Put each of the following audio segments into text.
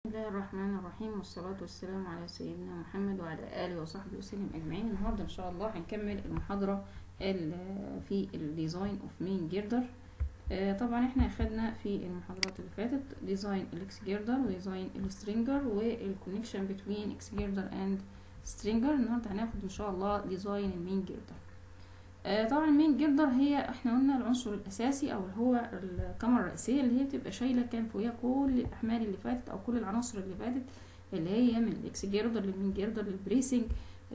بسم الله الرحمن الرحيم والصلاة والسلام على سيدنا محمد وعلى آله وصحبه وسلم أجمعين النهاردة إن شاء الله هنكمل المحاضرة ال- في الديزاين اوف مين جيردر طبعا احنا اخدنا في المحاضرات اللي فاتت ديزاين الاكس جيردر وديزاين السترينجر والكونكشن بتوين اكس جيردر اند سترينجر النهارده هناخد ان شاء الله ديزاين المين جيردر آه، طبعا المين جيردر هي احنا قلنا العنصر الاساسي او اللي هو الكاميرا الرئيسيه اللي هي بتبقى شايله كان فوقيها كل الاحمال اللي فاتت او كل العناصر اللي فاتت اللي هي من الاكس جيردر للمين جيردر للبريسنج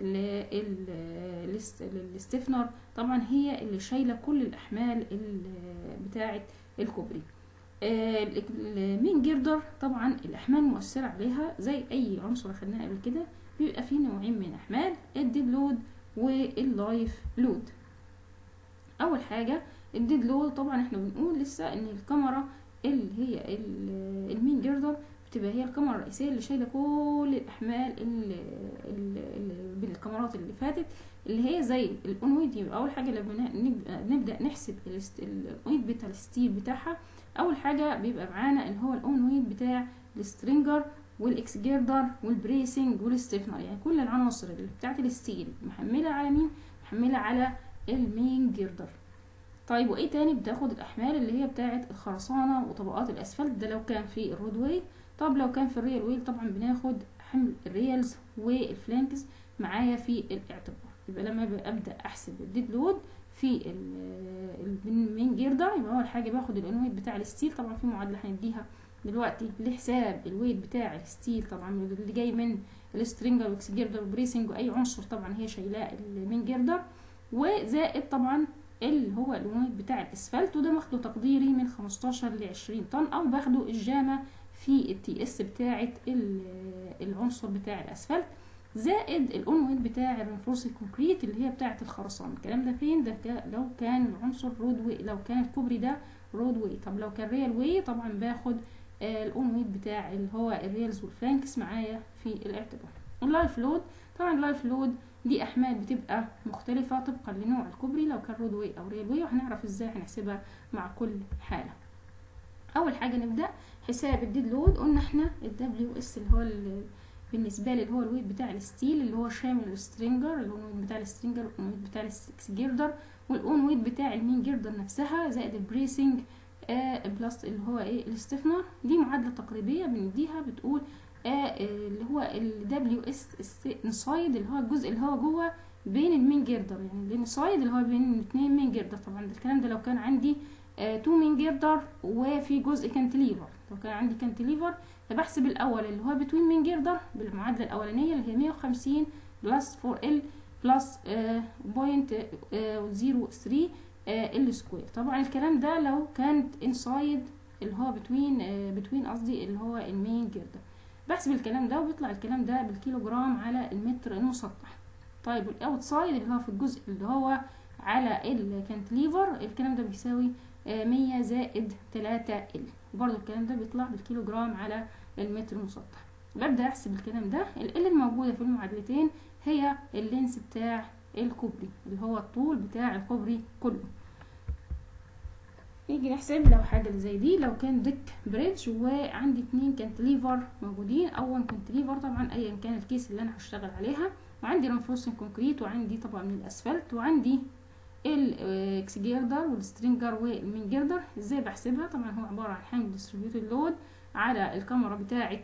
للستيفنر طبعا هي اللي شايله كل الاحمال ال- بتاعه الكوبري آه، المين جيردر طبعا الاحمال المؤثره عليها زي اي عنصر اخدناه قبل كده بيبقى فيه نوعين من الاحمال الديد لود واللايف لود اول حاجه الديد لود طبعا احنا بنقول لسه ان الكاميرا اللي هي ال- المين جيردر بتبقى هي الكاميرا الرئيسيه اللي شايله كل الاحمال ال- ال- ال- بالكاميرات اللي فاتت اللي هي زي الاونويد يبقى اول حاجه لما نبدا, نبدأ نحسب الاست- الاونويد بتاع الستيل بتاعها اول حاجه بيبقى معانا اللي هو الاونويد بتاع السترينجر والاكس جيردر والبريسنج والستيفنر يعني كل العناصر اللي بتاعت الستيل محمله على مين محمله على المين جيردر طيب وايه تاني بتاخد الاحمال اللي هي بتاعه الخرسانه وطبقات الاسفلت ده لو كان في الرود واي طب لو كان في الريال ويل طبعا بناخد حمل الريالز والفلانكس معايا في الاعتبار يبقى لما ابدا احسب الديد لود في المين جيردر يبقى اول حاجه باخد الانويت بتاع الستيل طبعا في معادله هنديها دلوقتي لحساب الويت بتاع الستيل طبعا اللي جاي من السترينجر واكس جيردر وبريسنج واي عنصر طبعا هي شايلاه المين جيردر وزائد طبعا اللي هو الونويت بتاع الاسفلت وده باخده تقديري من 15 ل 20 طن او باخده الجامه في التي اس بتاعه العنصر بتاع الاسفلت زائد الاونويت بتاع الرنفورس الكونكريت اللي هي بتاعه الخرسانه الكلام ده فين ده لو كان العنصر رود واي لو كان الكوبري ده رود واي طب لو كان ريال واي طبعا باخد الاونويت بتاع اللي هو الريالز والفلانكس معايا في الاعتبار اللايف لود طبعا اللايف لود دي احمال بتبقى مختلفه طبقا لنوع الكوبري لو كان رود واي او ريل واي وهنعرف ازاي هنحسبها مع كل حاله اول حاجه نبدا حساب الديد لود قلنا احنا الدبليو اس اللي هو بالنسبه لي اللي هو الويت بتاع الستيل اللي هو شامل السترينجر اللي هو الويت بتاع السترينجر والويت بتاع السكس جيردر والاون ويت بتاع المين جيردر نفسها زائد البريسنج آه بلس اللي هو ايه الاستفنر دي معادله تقريبيه بنديها بتقول آه اللي هو ال WS انسايد اللي هو الجزء اللي هو جوه بين المين جيردر يعني الانسايد اللي هو بين الاثنين مين جيردر طبعا ده الكلام ده لو كان عندي آه تو مين جيردر وفي جزء كانتليفر لو كان عندي كانتليفر فبحسب الاول اللي هو بتوين مين جيردر بالمعادله الاولانيه اللي هي 150 بلس 4 ال بلس بوينت 03 ال سكوير طبعا الكلام ده لو كانت انسايد اللي هو بتوين بتوين قصدي اللي هو المين جيردر بحسب الكلام ده وبيطلع الكلام ده بالكيلوجرام على المتر المسطح طيب الاوت سايد اللي هو في الجزء اللي هو على الكانتليفر الكلام ده بيساوي مية زائد تلاتة ال وبرضه الكلام ده بيطلع بالكيلوجرام على المتر المسطح ببدأ احسب الكلام ده ال الموجودة في المعادلتين هي اللينس بتاع الكوبري اللي هو الطول بتاع الكوبري كله نيجي نحسب لو حاجة زي دي لو كان ديك بريدج وعندي اتنين كانتليفر موجودين اول كانتليفر طبعا ايا كان الكيس اللي انا هشتغل عليها وعندي رنفورسنج كونكريت وعندي طبعا من الاسفلت وعندي الاكس جيردر والسترينجر والمين جيردر ازاي بحسبها طبعا هو عبارة عن حمل ديستريبيوتد لود على الكاميرا بتاعة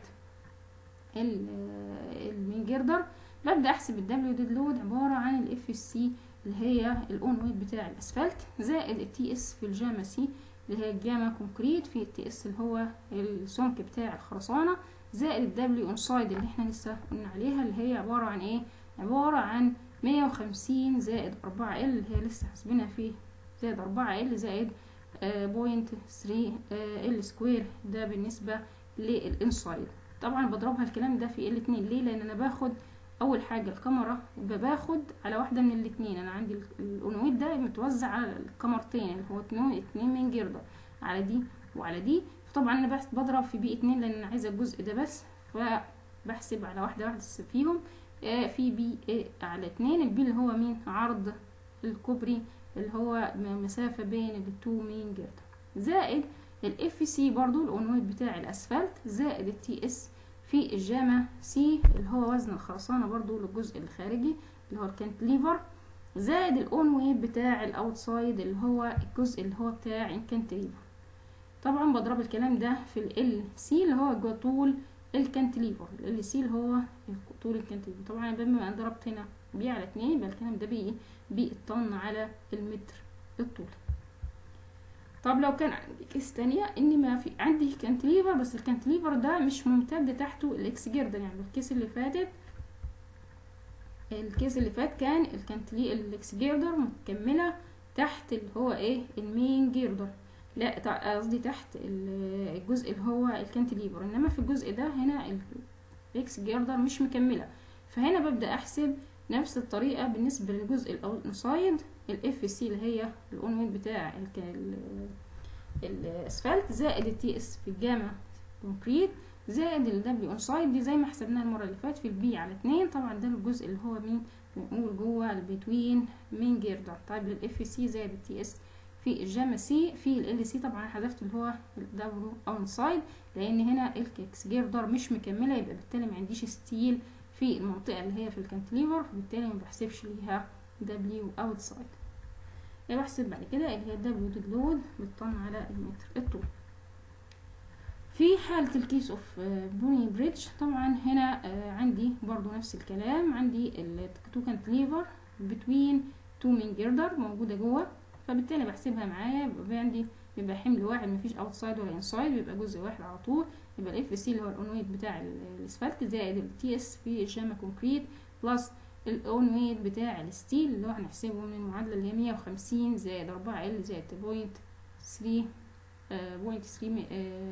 المين جيردر ببدأ احسب الدبليو ديد لود عبارة عن الاف اس سي اللي هي الاون ويت بتاع الاسفلت زائد التي اس في الجاما سي اللي هي الجاما كونكريت في التي اس اللي هو السمك بتاع الخرسانه زائد الدبليو انسايد اللي احنا لسه قلنا عليها اللي هي عباره عن ايه عباره عن 150 زائد 4 ال اللي هي لسه حاسبينها فيه زائد 4 ال زائد بوينت 3 ال سكوير ده بالنسبه للانسايد طبعا بضربها الكلام ده في الاتنين ليه لان انا باخد اول حاجه الكاميرا باخد على واحده من الاثنين انا عندي الاونويت ده متوزع على الكاميرتين اللي هو اتنين من جيردر على دي وعلى دي فطبعا انا بس بضرب في بي اتنين لان انا عايزه الجزء ده بس فبحسب على واحده واحده فيهم في بي على اتنين البي اللي هو مين عرض الكوبري اللي هو مسافه بين التو مين جيردر زائد الاف سي برضو الاونويت بتاع الاسفلت زائد التي اس في الجامع سي اللي هو وزن الخرسانة برضو للجزء الخارجي اللي هو الكانتليفر زائد الاون ويت بتاع الاوتسايد اللي هو الجزء اللي هو بتاع الكانتليفر طبعا بضرب الكلام ده في ال سي اللي هو جوه طول الكانتليفر ال سي اللي هو طول الكانتليفر طبعا بما ان ضربت هنا بي على اتنين يبقى الكلام ده بي بالطن على المتر الطول طب لو كان عندي كيس تانية ان ما في عندي كانتليفر بس الكانتليفر ده مش ممتد تحته الاكس جيردر يعني الكيس اللي فاتت الكيس اللي فات كان الكانتلي الاكس جيردر مكملة تحت اللي هو ايه المين جيردر لا قصدي تحت الجزء اللي هو الكانتليفر انما في الجزء ده هنا الاكس جيردر مش مكملة فهنا ببدأ احسب نفس الطريقة بالنسبة للجزء الاوتسايد الاف سي اللي هي الاون ويت بتاع الاسفلت زائد التي اس في الجامع كونكريت زائد الدبليو اون سايد دي زي ما حسبناها المره اللي فاتت في البي على اتنين طبعا ده الجزء اللي هو مين بنقول جوه البتوين مين جيردر طيب للاف سي زائد التي اس في الجاما سي في ال سي طبعا حذفت اللي هو الدبليو اون سايد لان هنا الكيكس جيردر مش مكمله يبقى بالتالي ما عنديش ستيل في المنطقه اللي هي في الكانتليفر فبالتالي ما بحسبش ليها دبليو اوت سايد يبقى بحسب بعد كده اللي هي الدبليو ديد لود بالطن على المتر الطول في حالة الكيس اوف بوني بريدج طبعا هنا عندي برضو نفس الكلام عندي التو كانتليفر بتوين تو مين جيردر موجودة جوه فبالتالي بحسبها معايا بيبقى عندي بيبقى حمل واحد مفيش اوتسايد ولا انسايد بيبقى جزء واحد على طول يبقى الاف سي اللي هو الاون ويت بتاع الاسفلت زائد التي اس في الجاما كونكريت بلس الاون ويت بتاع الستيل اللي هو هنحسبه من المعادلة اللي هي مية وخمسين زائد أربعة ال زائد بوينت ثري بوينت ثري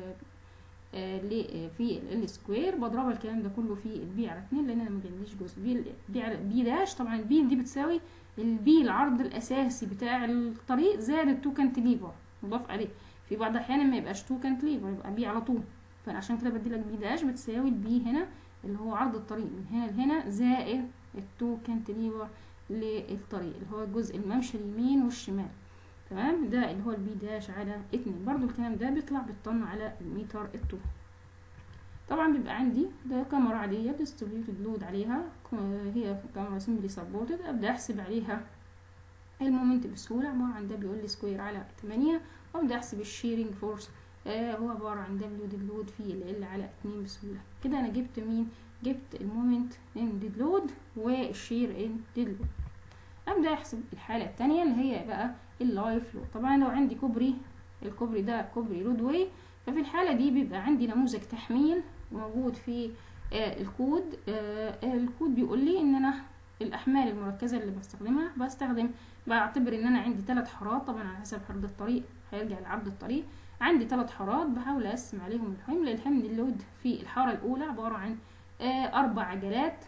في ال سكوير بضرب الكلام ده كله في البي على اتنين لان انا ما جاليش جزء بي بي على بي داش طبعا البي دي بتساوي البي العرض الاساسي بتاع الطريق زائد التو كانتليفر مضاف عليه في بعض الاحيان ما يبقاش تو كانتليفر يبقى بي على طول فانا عشان كده بدي لك بي داش بتساوي البي هنا اللي هو عرض الطريق من هنا لهنا زائد التو كانتليفر للطريق اللي هو الجزء الممشى اليمين والشمال تمام ده اللي هو البي داش على اتنين برضو الكلام ده بيطلع بالطن على المتر الطول طبعا بيبقى عندي ده كاميرا عادية ديستريبيوتد لود عليها هي كاميرا سمبلي سبورتد ابدا احسب عليها المومنت بسهولة عبارة عن دبليو ال سكوير على تمانية وابدا احسب الشيرنج فورس آه هو عبارة عن دبليو ديد لود في ال ال على اتنين بسهولة كده انا جبت مين جبت المومنت ان ديد لود والشير ان ديد لود ابدا احسب الحالة التانية اللي هي بقى اللايف لود طبعا لو عندي كوبري الكوبري ده كوبري رود واي ففي الحالة دي بيبقى عندي نموذج تحميل موجود في آه الكود آه الكود بيقول لي ان انا الاحمال المركزة اللي بستخدمها بستخدم بعتبر ان انا عندي ثلاث حارات طبعا على حسب عرض الطريق هيرجع لعرض الطريق عندي ثلاث حارات بحاول اقسم عليهم الحمل الحمل اللود في الحارة الاولى عبارة عن آه اربع عجلات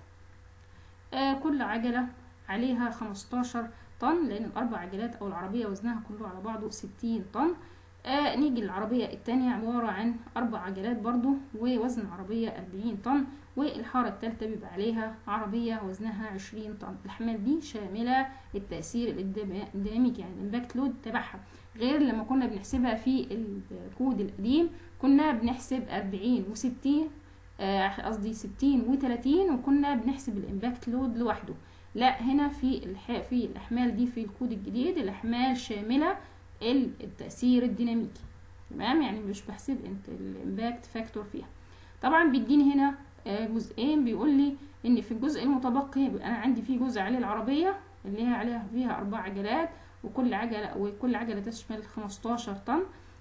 كل عجلة عليها 15 طن لان الاربع عجلات او العربية وزنها كله على بعضه 60 طن آه نيجي للعربية التانية عبارة عن أربع عجلات برضو ووزن العربية أربعين طن والحارة التالتة بيبقى عليها عربية وزنها عشرين طن الأحمال دي شاملة التأثير الديناميكي يعني الإمباكت لود تبعها غير لما كنا بنحسبها في الكود القديم كنا بنحسب أربعين وستين قصدي آه ستين وتلاتين وكنا بنحسب الإمباكت لود لوحده لا هنا في الح... في الأحمال دي في الكود الجديد الأحمال شاملة التأثير الديناميكي تمام يعني مش بحسب انت الامباكت فاكتور فيها طبعا بيديني هنا جزئين بيقول لي ان في الجزء المتبقي انا عندي فيه جزء عليه العربيه اللي هي عليها فيها اربع عجلات وكل عجله وكل عجله تشمل 15 طن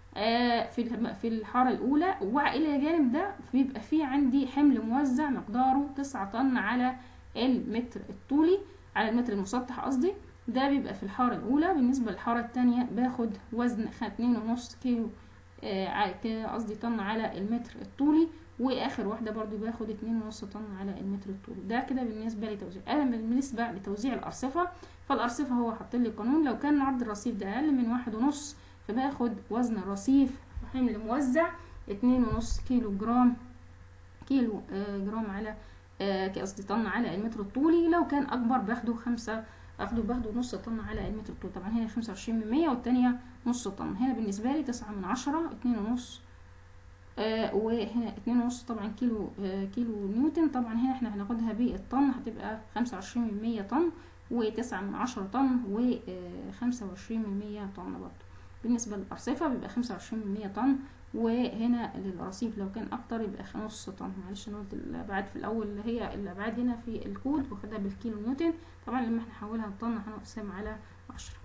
في في الحاره الاولى والى جانب ده بيبقى فيه عندي حمل موزع مقداره 9 طن على المتر الطولي على المتر المسطح قصدي ده بيبقى في الحارة الأولى بالنسبة للحارة التانية باخد وزن اتنين ونص كيلو قصدي طن على المتر الطولي وآخر واحدة برضو باخد اتنين ونص طن على المتر الطولي ده كده بالنسبة لتوزيع أما بالنسبة لتوزيع الأرصفة فالأرصفة هو حاطين لي قانون لو كان عرض الرصيف ده أقل من واحد ونص فباخد وزن الرصيف وحمل موزع اتنين ونص كيلو جرام كيلو جرام على قصدي طن على المتر الطولي لو كان أكبر باخده خمسة اخده باخده نص طن على المتر الطول طبعا هنا خمسة وعشرين من مية والتانية نص طن هنا بالنسبة لي تسعة من عشرة اتنين ونص آه وهنا اتنين ونص طبعا كيلو آه كيلو نيوتن طبعا هنا احنا هناخدها بالطن هتبقى خمسة وعشرين من مية طن وتسعة من عشرة طن وخمسة وعشرين من مية طن برضه بالنسبة للأرصفة بيبقى خمسة وعشرين من مية طن وهنا للرصيف لو كان أكتر يبقى نص طن معلش أنا قلت الأبعاد في الأول اللي هي الأبعاد هنا في الكود واخدها بالكيلو نيوتن طبعا لما احنا نحولها لطن هنقسم على عشرة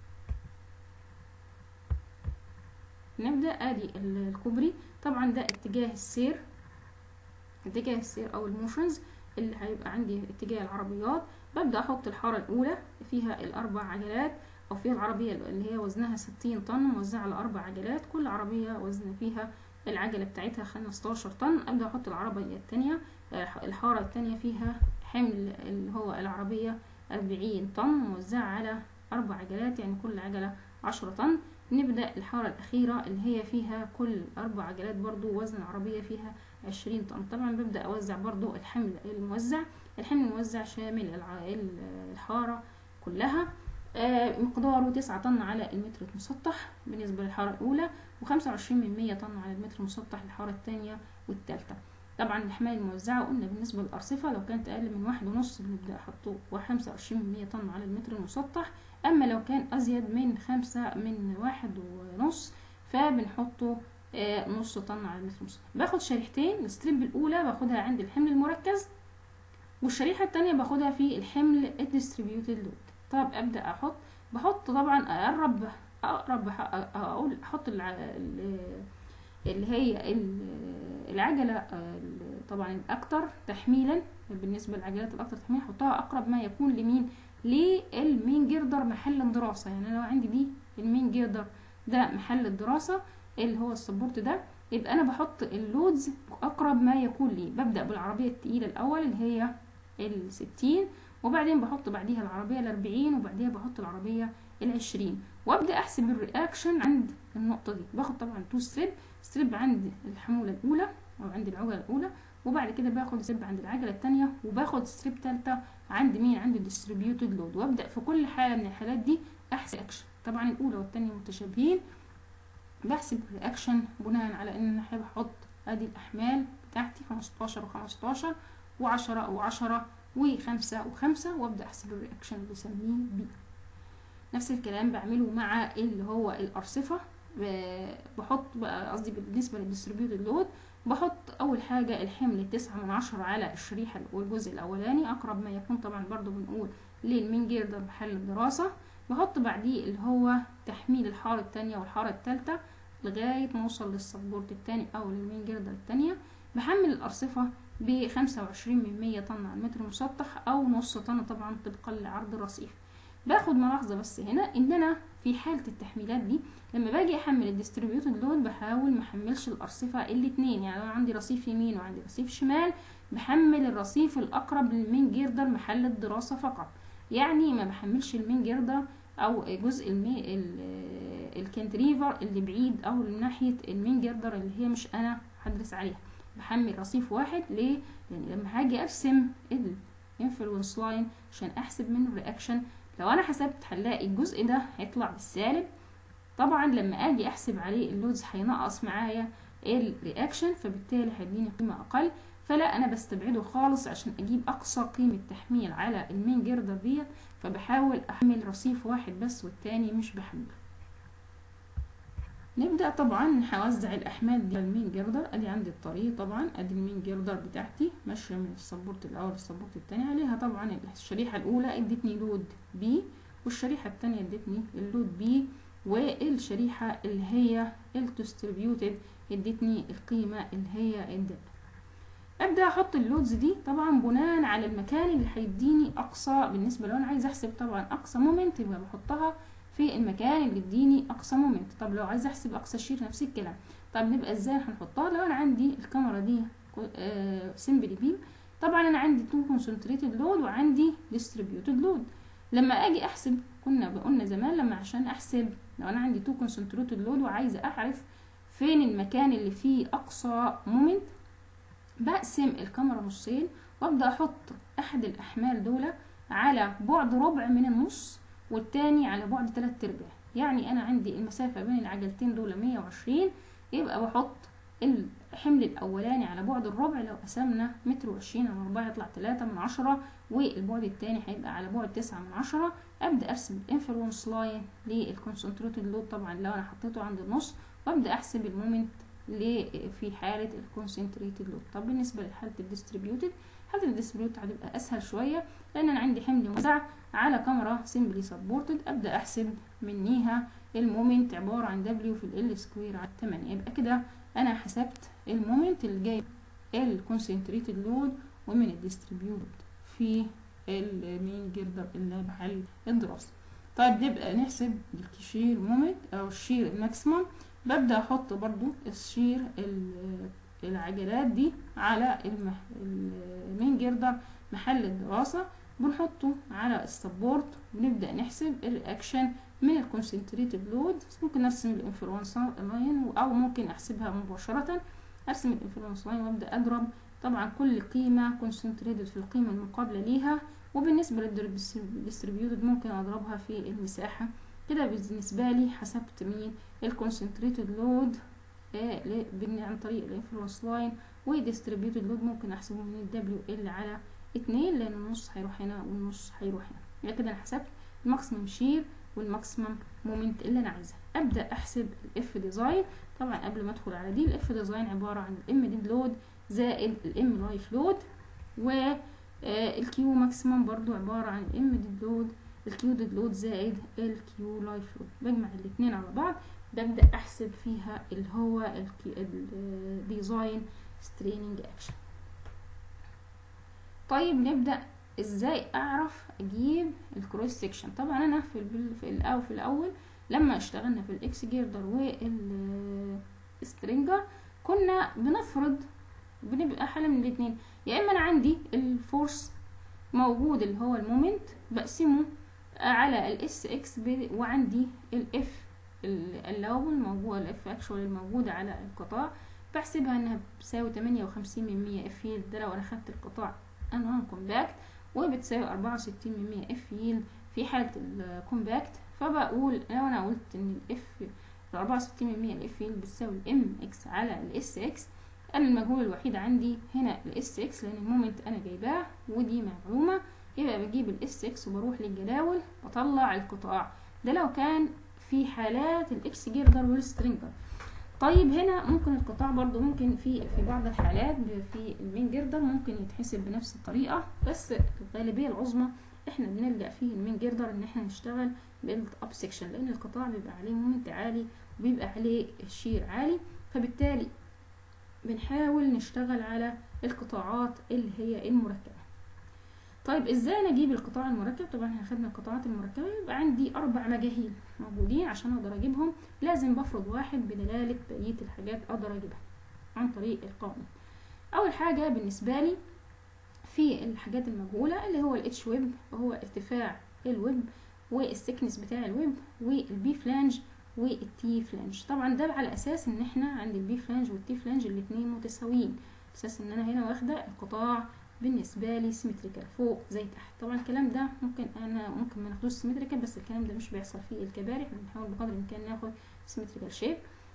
نبدأ ادي الكوبري طبعا ده اتجاه السير اتجاه السير او الموشنز اللي هيبقى عندي اتجاه العربيات ببدأ احط الحارة الاولى فيها الاربع عجلات او فيها العربية اللي هي وزنها ستين طن موزعة على اربع عجلات كل عربية وزن فيها العجلة بتاعتها خمستاشر طن ابدأ احط العربية التانية الحارة التانية فيها حمل اللي هو العربية أربعين طن موزعة على أربع عجلات يعني كل عجلة عشرة طن نبدأ الحارة الأخيرة اللي هي فيها كل أربع عجلات برضو وزن العربية فيها عشرين طن طبعا ببدأ أوزع برضو الحمل الموزع الحمل الموزع شامل الحارة كلها آه مقداره تسعة طن على المتر المسطح بالنسبة للحارة الأولى وخمسة وعشرين من مية طن على المتر المسطح للحارة الثانية والثالثة طبعا الأحمال الموزعة قلنا بالنسبة للأرصفة لو كانت أقل من واحد ونص بنبدأ أحطه وخمسة وعشرين من مية طن على المتر المسطح أما لو كان أزيد من خمسة من واحد ونص فبنحطه آه نص طن على المتر المسطح باخد شريحتين الستريب الأولى باخدها عند الحمل المركز والشريحة التانية باخدها في الحمل الديستريبيوتد لود طب أبدأ أحط بحط طبعا أقرب أقرب أقول أحط اللي هي العجلة طبعا الأكثر تحميلا بالنسبة للعجلات الأكثر تحميلا أحطها أقرب ما يكون لمين للمين جردر محل الدراسة يعني لو عندي دي المين جردر ده محل الدراسة اللي هو السبورت ده يبقى أنا بحط اللودز أقرب ما يكون لي ببدأ بالعربية التقيلة الأول اللي هي الستين وبعدين بحط بعديها العربية الأربعين وبعديها بحط العربية العشرين وابدا احسب الرياكشن عند النقطه دي باخد طبعا تو ستريب ستريب عند الحموله الاولى او عند العجله الاولى وبعد كده باخد ستريب عند العجله الثانيه وباخد ستريب ثالثه عند مين عند الديستريبيوتد لود وابدا في كل حاله من الحالات دي احسب اكشن طبعا الاولى والثانيه متشابهين بحسب الرياكشن بناء على ان انا حابب احط ادي الاحمال بتاعتي 15 و15 و10 و10 و5 و5 وابدا احسب الرياكشن اللي بسميه بي نفس الكلام بعمله مع اللي هو الأرصفة بحط بقى قصدي بالنسبة للديستريبيوتد لود بحط أول حاجة الحمل تسعة من عشرة على الشريحة والجزء الأولاني أقرب ما يكون طبعا برضو بنقول للمين جيردر محل الدراسة بحط بعديه اللي هو تحميل الحارة التانية والحارة التالتة لغاية ما أوصل للسبورت التاني أو للمين جيردر التانية بحمل الأرصفة بخمسة وعشرين من مية طن على المتر المسطح أو نص طن طبعا طبقا لعرض الرصيف باخد ملاحظه بس هنا ان انا في حاله التحميلات دي لما باجي احمل الديستريبيوتد لود بحاول ما احملش الارصفه الاثنين يعني انا عندي رصيف يمين وعندي رصيف شمال بحمل الرصيف الاقرب للمين جيردر محل الدراسه فقط يعني ما بحملش المين جيردر او جزء المي الكنتريفر اللي بعيد او من ناحيه المين جيردر اللي هي مش انا هدرس عليها بحمل رصيف واحد ليه يعني لما هاجي ارسم الانفلونس لاين عشان احسب منه الرياكشن لو انا حسبت هنلاقي الجزء ده هيطلع بالسالب طبعا لما اجي احسب عليه اللودز هينقص معايا الرياكشن فبالتالي هيديني قيمه اقل فلا انا بستبعده خالص عشان اجيب اقصى قيمه تحميل على المين جردر ديت فبحاول احمل رصيف واحد بس والتاني مش بحمله نبدأ طبعا هوزع الأحمال دي على المين جردر أدي عندي الطريق طبعا أدي المين جردر بتاعتي ماشية من السبورت الأول للسبورت التاني عليها طبعا الشريحة الأولى ادتني لود بي والشريحة التانية ادتني اللود بي والشريحة اللي هي الديستريبيوتد ادتني القيمة اللي هي الدالة ابدا احط اللودز دي طبعا بناء على المكان اللي هيديني اقصى بالنسبه لو انا عايزه احسب طبعا اقصى مومنت يبقى بحطها في المكان اللي يديني اقصى مومنت طب لو عايزه احسب اقصى شير نفس الكلام طب نبقى ازاي هنحطها لو انا عندي الكاميرا دي سمبلي بيم طبعا انا عندي تو كونسنتريتد لود وعندي ديستريبيوتد لود لما اجي احسب كنا قلنا زمان لما عشان احسب لو انا عندي تو كونسنتريتد لود وعايزه اعرف فين المكان اللي فيه اقصى مومنت بقسم الكاميرا نصين وابدا احط احد الاحمال دول على بعد ربع من النص والتاني على بعد تلات ارباع يعني انا عندي المسافة بين العجلتين دول مية وعشرين يبقى بحط الحمل الاولاني على بعد الربع لو قسمنا متر وعشرين على اربعة يطلع تلاتة من عشرة والبعد التاني هيبقى على بعد تسعة من عشرة ابدا ارسم الانفلونس لاين للكونسنتريتد لود طبعا لو انا حطيته عند النص وابدا احسب المومنت في حالة الكونسنتريتد لود طب بالنسبة لحالة الديستريبيوتد حالة الديستريبيوتد هتبقى اسهل شوية لان انا عندي حمل موزع على كاميرا سيمبلي سبورتد ابدا احسب منيها المومنت عبارة عن دبليو في ال سكوير على 8 يبقى كده انا حسبت المومنت اللي جاي الكونسنتريتد لود ومن الديستريبيوتد في المين جردر اللي محل الدراسة طيب نبقى نحسب الشير مومنت او الشير الماكسيمم ببدأ احط برضو الشير العجلات دي على المح... المين جردر محل الدراسة بنحطه على السبورت ونبدأ نحسب الرياكشن من الكونسنتريتد لود ممكن ارسم الانفلونس لاين او ممكن احسبها مباشرة ارسم الانفلونس لاين وابدأ اضرب طبعا كل قيمة كونسنتريتد في القيمة المقابلة ليها وبالنسبة للديستريبيوتد ممكن اضربها في المساحة كده بالنسبة لي حسبت مين الكونسنتريتد لود عن طريق الانفلونس لاين وديستريبيوتد لود ممكن احسبه من الدبليو ال على اتنين لان النص هيروح هنا والنص هيروح هنا يعني كده انا حسبت الماكسيمم شير والماكسيمم مومنت اللي انا عايزها ابدا احسب الاف ديزاين طبعا قبل ما ادخل على دي الاف ديزاين عباره عن الام ديد لود زائد الام لايف لود و الكيو ماكسيمم برضو عباره عن الام ديد لود الكيو ديد لود زائد الكيو لايف لود بجمع الاثنين على بعض ببدا احسب فيها اللي هو الديزاين ستريننج اكشن طيب نبدا ازاي اعرف اجيب الكروس سيكشن طبعا انا في في الاول في الاول لما اشتغلنا في الاكس جيردر والسترينجر كنا بنفرض بنبقى حل من الاثنين يا اما انا عندي الفورس موجود اللي هو المومنت بقسمه على الاس اكس وعندي الاف اللون الموجود الاف اكشوال الموجودة على القطاع بحسبها انها بتساوي تمانية وخمسين من مية اف يلد ده لو انا خدت القطاع انون كومباكت وبتساوي أربعة وستين من مية اف يلد في حالة الكومباكت فبقول لو انا قلت ان الاف الأربعة وستين من مية الاف يلد بتساوي الام اكس على الاس اكس انا المجهول الوحيد عندي هنا الاس اكس لان المومنت انا جايباه ودي معلومة يبقى بجيب الاس اكس وبروح للجداول بطلع القطاع ده لو كان في حالات الاكس جيردر والسترينجر طيب هنا ممكن القطاع برضو ممكن في في بعض الحالات في المين جيردر ممكن يتحسب بنفس الطريقة بس الغالبية العظمى احنا بنلجأ فيه المين جيردر ان احنا نشتغل بيلد اب سيكشن لان القطاع بيبقى عليه مومنت عالي وبيبقى عليه الشير عالي فبالتالي بنحاول نشتغل على القطاعات اللي هي المركبة طيب ازاي نجيب القطاع المركب طبعا احنا خدنا القطاعات المركبة يبقى عندي اربع مجاهيل موجودين عشان اقدر اجيبهم لازم بفرض واحد بدلالة بقية الحاجات اقدر اجيبها عن طريق القانون اول حاجة بالنسبة لي في الحاجات المجهولة اللي هو الاتش ويب وهو ارتفاع الويب والسكنس بتاع الويب والبي فلانج والتي فلانج طبعا ده على اساس ان احنا عند البي فلانج والتي فلانج الاتنين متساويين اساس ان انا هنا واخده القطاع بالنسبه لي سيمتريكال فوق زي تحت طبعا الكلام ده ممكن انا ممكن ما ناخدوش سيمتريكال بس الكلام ده مش بيحصل في الكباري احنا بنحاول بقدر الامكان ناخد سيمتريكال شيب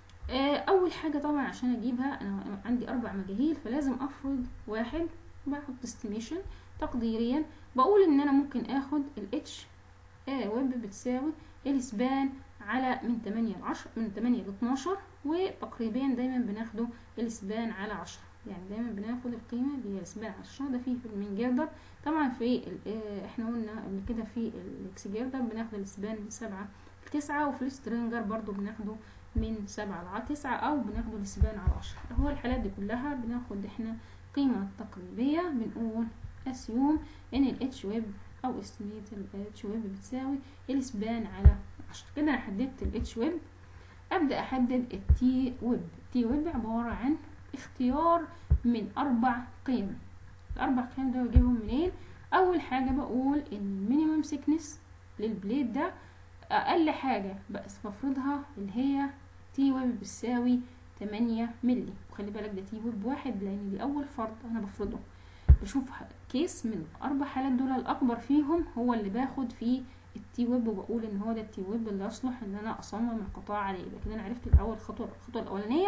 اول حاجه طبعا عشان اجيبها انا عندي اربع مجاهيل فلازم افرض واحد بحط استيميشن تقديريا بقول ان انا ممكن اخد الاتش ويب بتساوي السبان على من 8 ل 10 من 8 ل 12 وتقريبا دايما بناخده السبان على 10 يعني دايما بناخد القيمه اللي هي السبان على 10 ده فيه في المين جيردر طبعا في احنا قلنا قبل كده في الاكس جيردر بناخد السبان من 7 ل 9 وفي السترينجر برضو بناخده من 7 ل 9 او بناخده السبان على 10 هو الحالات دي كلها بناخد احنا قيمه تقريبيه بنقول اسيوم ان الاتش ويب او استيميت الاتش ويب بتساوي السبان على 10 كده انا حددت الاتش ويب ابدا احدد التي ويب التي ويب عباره عن اختيار من اربع قيم الاربع قيم دول بجيبهم منين اول حاجه بقول ان المينيمم سيكنس للبليد ده اقل حاجه بس بفرضها اللي هي تي ويب بتساوي 8 مللي وخلي بالك ده تي ويب واحد لان دي اول فرض انا بفرضه بشوف كيس من الاربع حالات دول الاكبر فيهم هو اللي باخد فيه التي ويب وبقول ان هو ده التي ويب اللي يصلح ان انا اصمم القطاع عليه يبقى كده انا عرفت الاول خطوه الخطوه الاولانيه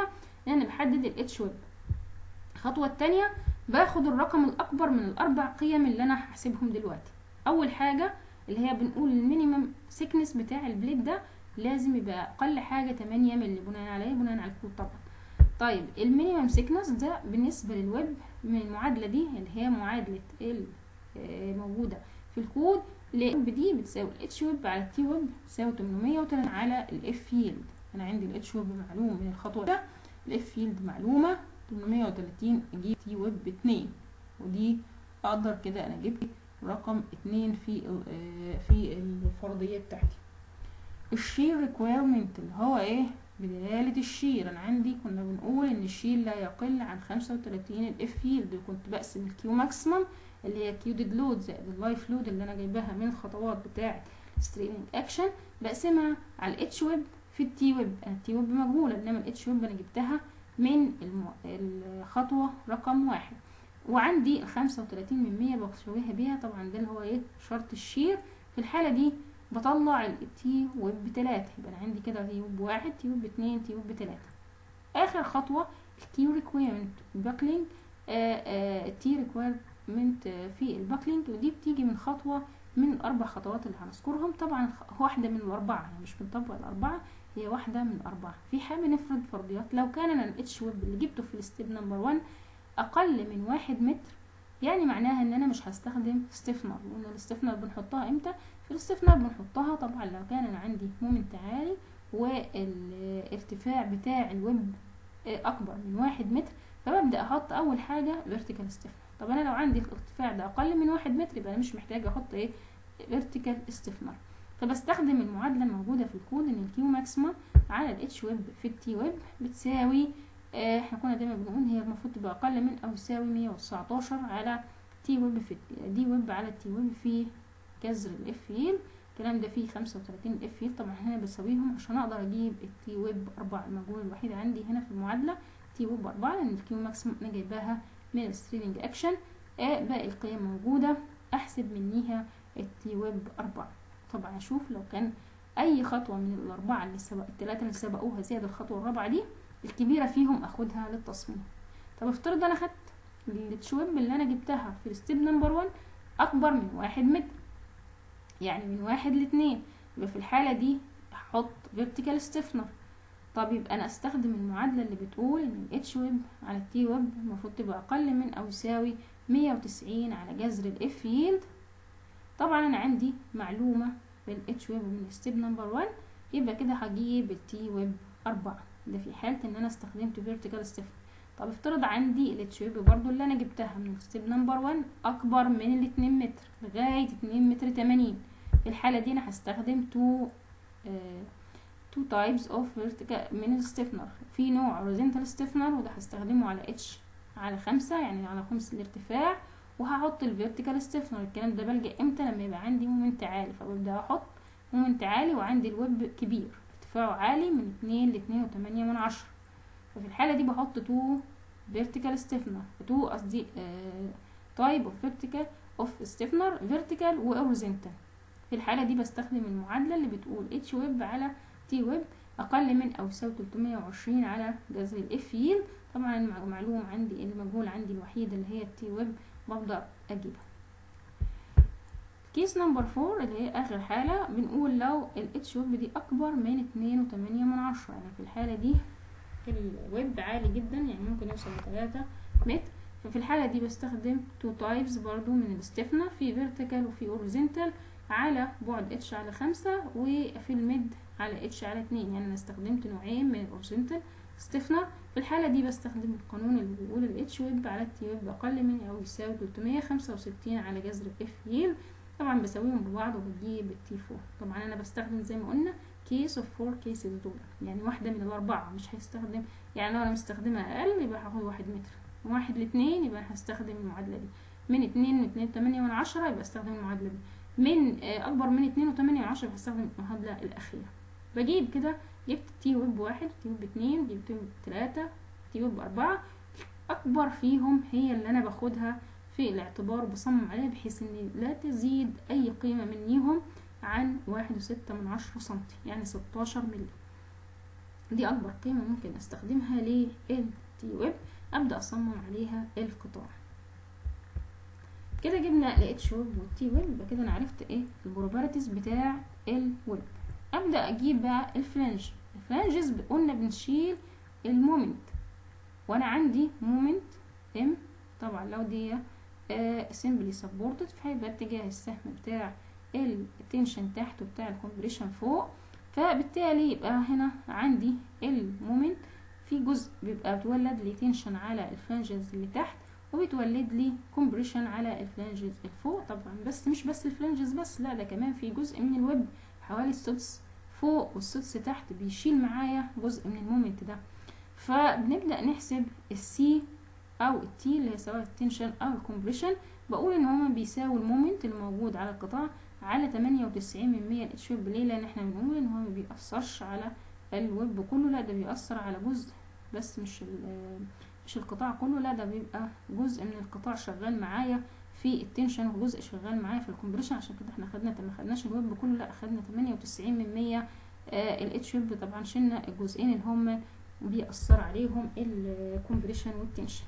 ان انا بحدد الاتش ويب الخطوه الثانيه باخد الرقم الاكبر من الاربع قيم اللي انا هحسبهم دلوقتي اول حاجه اللي هي بنقول المينيمم سيكنس بتاع البليد ده لازم يبقى اقل حاجه 8 مللي بناء عليه بناء على الكود طبعا طيب المينيمم سيكنس ده بالنسبه للويب من المعادله دي اللي هي معادله الموجوده في الكود الويب دي بتساوي الاتش ويب على التي ويب بتساوي 830 على الاف فيلد انا عندي الاتش ويب معلوم من الخطوه ده الاف فيلد معلومه 830 اجيب تي ويب 2 ودي اقدر كده انا جبت رقم 2 في في الفرضيه بتاعتي الشير ريكويرمنت اللي هو ايه بدلالة الشير انا عندي كنا بنقول ان الشير لا يقل عن 35 الاف فيلد وكنت بقسم الكيو ماكسيمم اللي هي كيو ديد لود زائد اللايف لود اللي انا جايباها من الخطوات بتاعه ستريمينج اكشن بقسمها على الاتش ويب في التي ويب انا التي ويب مجهوله انما الاتش ويب انا جبتها من المو... الخطوه رقم واحد وعندي ال 35 من 100 بسويها بيها طبعا ده اللي هو ايه شرط الشير في الحاله دي بطلع التي ويب بتلاتة يبقى انا عندي كده تي ويب واحد تي ويب اتنين تي ويب بتلاتة اخر خطوة الكيو ريكويرمنت باكلينج التي ريكويرمنت في الباكلينج ودي بتيجي من خطوة من الاربع خطوات اللي هنذكرهم طبعا واحدة من الاربعة يعني مش بنطبق الاربعة هي واحدة من الاربعة في حال نفرض فرضيات لو كان انا الاتش ويب اللي جبته في الستيب نمبر 1 اقل من واحد متر يعني معناها ان انا مش هستخدم ستيفنر لان الستيفنر بنحطها امتى في الستيفنر بنحطها طبعا لو كان انا عندي مومنت عالي والارتفاع بتاع الويب اكبر من واحد متر فببدا احط اول حاجه فيرتيكال ستيفنر طب انا لو عندي الارتفاع ده اقل من واحد متر يبقى انا مش محتاجه احط ايه فيرتيكال ستيفنر فبستخدم المعادله الموجوده في الكود ان الكيو ماكسيمم على الاتش ويب في التي ويب بتساوي احنا كنا دايما بنقول هي المفروض تبقى اقل من او يساوي 119 على تي ويب في دي ويب على تي ويب في جذر الاف يل الكلام ده فيه 35 اف يل طبعا هنا بساويهم عشان اقدر اجيب التي ويب 4 المجهول الوحيد عندي هنا في المعادله تي ويب 4 لان الكيو ماكسيمم انا جايباها من الستريلينج اكشن آه باقي القيم موجوده احسب منيها التي ويب 4 طبعا اشوف لو كان اي خطوه من الاربعه اللي سبق الثلاثه اللي سبقوها زائد الخطوه الرابعه دي الكبيرة فيهم اخدها للتصميم طب افترض انا خدت التشويب اللي انا جبتها في الستيب نمبر 1 اكبر من واحد متر يعني من واحد لاتنين يبقى في الحالة دي هحط فيرتيكال ستيفنر طب يبقى انا استخدم المعادلة اللي بتقول ان الاتش ويب على التي ويب المفروض تبقى اقل من او يساوي 190 على جذر الاف يلد طبعا انا عندي معلومة بالاتش ويب من الستيب نمبر 1 يبقى كده هجيب التي ويب 4 ده في حالة ان انا استخدمت فيرتيكال ستيفن طب افترض عندي الاتش ويب برضو اللي انا جبتها من الستيب نمبر 1 اكبر من الاتنين متر لغاية اتنين متر تمانين في الحالة دي انا هستخدم تو تو تايبس اوف فيرتيكال من الستيفنر في نوع هوريزونتال ستيفنر وده هستخدمه على اتش على خمسة يعني على خمس الارتفاع وهحط الفيرتيكال ستيفنر الكلام ده بلجأ امتى لما يبقى عندي مومنت عالي فببدأ احط مومنت عالي وعندي الويب كبير ارتفاعه عالي من اتنين لاتنين وتمانية من عشرة ففي الحالة دي بحط تو vertical stiffener تو قصدي تايب اوف vertical اوف stiffener vertical و horizontal في الحالة دي بستخدم المعادلة اللي بتقول اتش ويب على تي ويب أقل من أو يساوي 320 على جذر الاف يل طبعا المعلوم عندي المجهول عندي الوحيد اللي هي التي ويب ببدأ أجيبها كيس نمبر فور اللي هي اخر حالة بنقول لو الاتش ويب دي اكبر من اتنين وتمانية من عشرة يعني في الحالة دي الويب عالي جدا يعني ممكن يوصل لتلاتة متر ففي الحالة دي بستخدم تو تايبس برضو من الستيفنر في فيرتيكال وفي اوريزونتال على بعد اتش على خمسة وفي الميد على اتش على اتنين يعني انا استخدمت نوعين من الاوريزونتال ستيفنر في الحالة دي بستخدم القانون اللي بيقول الاتش ويب على التي ويب اقل من او يساوي 365 على جذر اف يل طبعا بساويهم ببعض وبجيب التي فور طبعا انا بستخدم زي ما قلنا كيس اوف فور كيسز دول يعني واحدة من الاربعة مش هيستخدم يعني لو انا مستخدمة اقل يبقى هاخد واحد متر واحد لاتنين يبقى هستخدم المعادلة دي من اتنين لاتنين تمانية من عشرة يبقى استخدم المعادلة دي من اكبر من اتنين وتمانية من عشرة بستخدم المعادلة الاخيرة بجيب كده جبت تي ويب واحد تي ويب اتنين جبت تي ويب تلاتة تي ويب اربعة اكبر فيهم هي اللي انا باخدها في الاعتبار وبصمم عليها بحيث ان لا تزيد اي قيمة منيهم عن واحد وستة من عشرة سنتي يعني ستاشر ملي دي اكبر قيمه ممكن استخدمها للتي ويب ابدا اصمم عليها القطاع كده جبنا الاتش ويب والتي ويب يبقى كده انا عرفت ايه البروبرتيز بتاع الويب ابدا اجيب بقى الفلانج الفلانجز قلنا بنشيل المومنت وانا عندي مومنت ام طبعا لو دي سيمبلي سبورتد فهيبقى اتجاه السهم بتاع التنشن تحت وبتاع الكومبريشن فوق فبالتالي يبقى هنا عندي المومنت في جزء بيبقى بتولد لي تنشن على الفلانجز اللي تحت وبتولد لي كومبريشن على الفلانجز الفوق طبعا بس مش بس الفلانجز بس لا ده كمان في جزء من الويب حوالي السدس فوق والسدس تحت بيشيل معايا جزء من المومنت ده فبنبدأ نحسب السي او التي اللي هي سواء التنشن او الكومبريشن بقول ان هما بيساوي المومنت اللي موجود على القطاع على تمانية وتسعين من مية الاتش ويب ليه لان احنا بنقول ان هو ما بيأثرش على الويب كله لا ده بيأثر على جزء بس مش مش القطاع كله لا ده بيبقى جزء من القطاع شغال معايا في التنشن وجزء شغال معايا في الكومبريشن عشان كده احنا خدنا ما خدناش الويب كله لا خدنا تمانية وتسعين من مية الاتش ويب طبعا شلنا الجزئين اللي هما بيأثر عليهم الكومبريشن والتنشن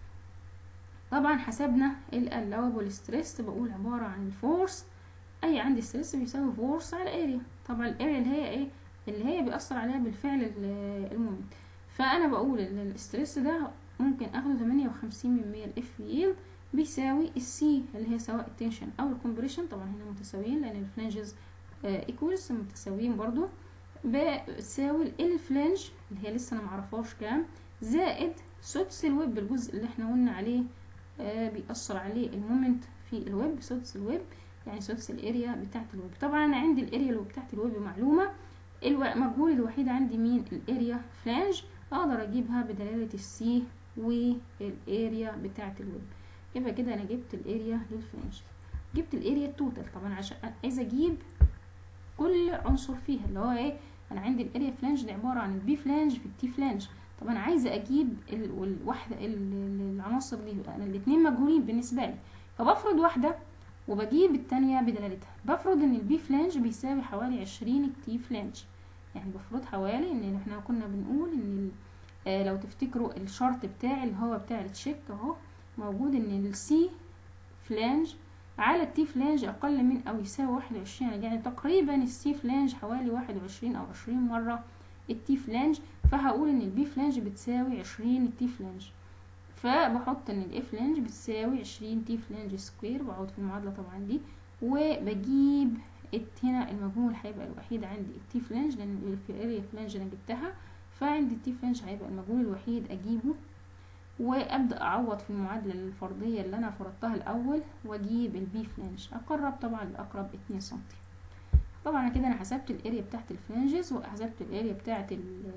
طبعا حسبنا الالوابل ستريس بقول عبارة عن الفورس اي عندي ستريس بيساوي فورس على اريا طبعا الاريا اللي هي ايه اللي هي بيأثر عليها بالفعل المومنت فانا بقول ان الستريس ده ممكن اخده تمانية وخمسين من مية الاف يلد بيساوي السي اللي هي سواء التنشن او الكومبريشن طبعا هنا متساويين لان الفلانجز ايكوالز متساويين برضو بتساوي الفلانج اللي هي لسه انا معرفهاش كام زائد سدس الويب الجزء اللي احنا قلنا عليه آه بيأثر عليه المومنت في الويب سدس الويب يعني سدس الاريا بتاعت الويب طبعا انا عندي الاريا اللي بتاعت الويب معلومه المجهول الوحيد عندي مين الاريا فلانج اقدر اجيبها بدلاله السي والاريا بتاعت الويب يبقى كده انا جبت الاريا للفلانج جبت الاريا التوتال طبعا عشان عايزه اجيب كل عنصر فيها اللي هو ايه انا عندي الاريا فلانج دي عباره عن البي فلانج في التي فلانج طب انا عايزه اجيب الواحده العناصر دي انا الاثنين مجهولين بالنسبه لي فبفرض واحده وبجيب التانية بدلالتها بفرض ان البي فلانج بيساوي حوالي عشرين التي فلانج يعني بفرض حوالي ان احنا كنا بنقول ان آه لو تفتكروا الشرط بتاعي اللي هو بتاع التشيك اهو موجود ان السي فلانج على التي فلانج اقل من او يساوي واحد وعشرين يعني تقريبا السي فلانج حوالي واحد وعشرين او عشرين مرة التي فلانج فهقول ان البي فلانج بتساوي عشرين التي فلانج فبحط ان الاف فلانج بتساوي عشرين تي فلانج سكوير بعوض في المعادلة طبعا دي وبجيب هنا المجهول هيبقى الوحيد عندي التي فلانج لان في اريا فلانج انا جبتها فعندي التي فلانج هيبقى المجهول الوحيد اجيبه وابدا اعوض في المعادله الفرضيه اللي انا فرضتها الاول واجيب البي فلانج اقرب طبعا لاقرب 2 سم طبعا كده انا حسبت الاريا بتاعت الفلانجز وحسبت الاريا بتاعت